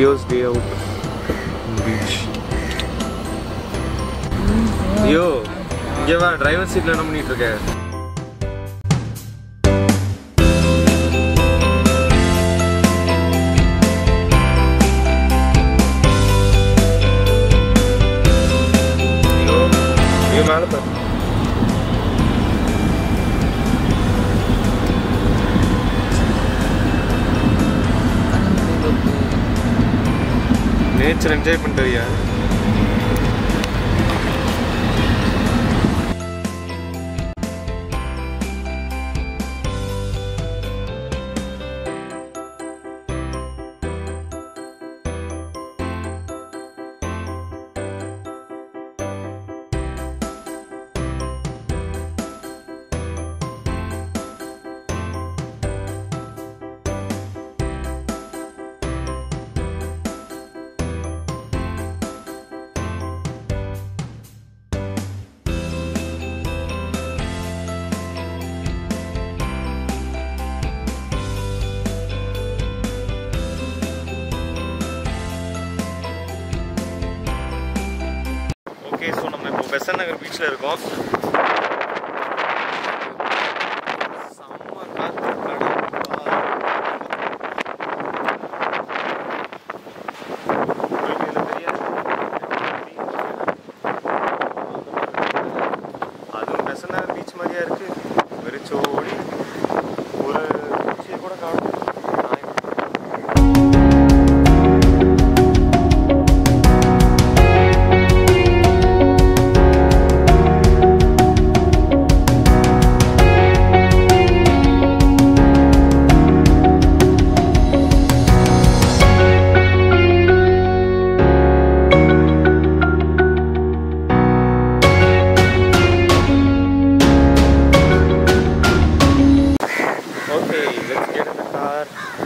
Rios day out beach ஐயோ இங்கே வா டிரைவர் சீட்டில் என்ன பண்ணிட்டு இருக்க ஐயோ ஐயோ மேலே பாரு நேச்சர் என்ஜாய் பண்ணிட்டு வரியா ஓகே ஸோ நம்ம இப்போ பெசன் நகர் பீச்சில் இருக்கோம் செம்ம காத்து, கடல். உங்களுக்கு இதுல தெரியாது. அதுவும் பெசன் நகர் பீச் மாதிரியா இருக்கு வெறிச்சோடி ஒரு பீச்சை கூட காணும் நாய் ஓகே லெட்ஸ் கெட் இந்த கார்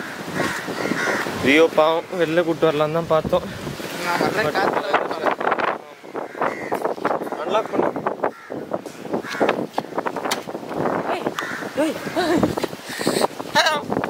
ரியோ பாவம் வெளில கூட்டு வரலாம் தான் பார்த்தோம் நான் வர்றேன் காத்துல வந்து வரேன். அன்லாக் பண்ணு ஏய், ஏய், ஏய்.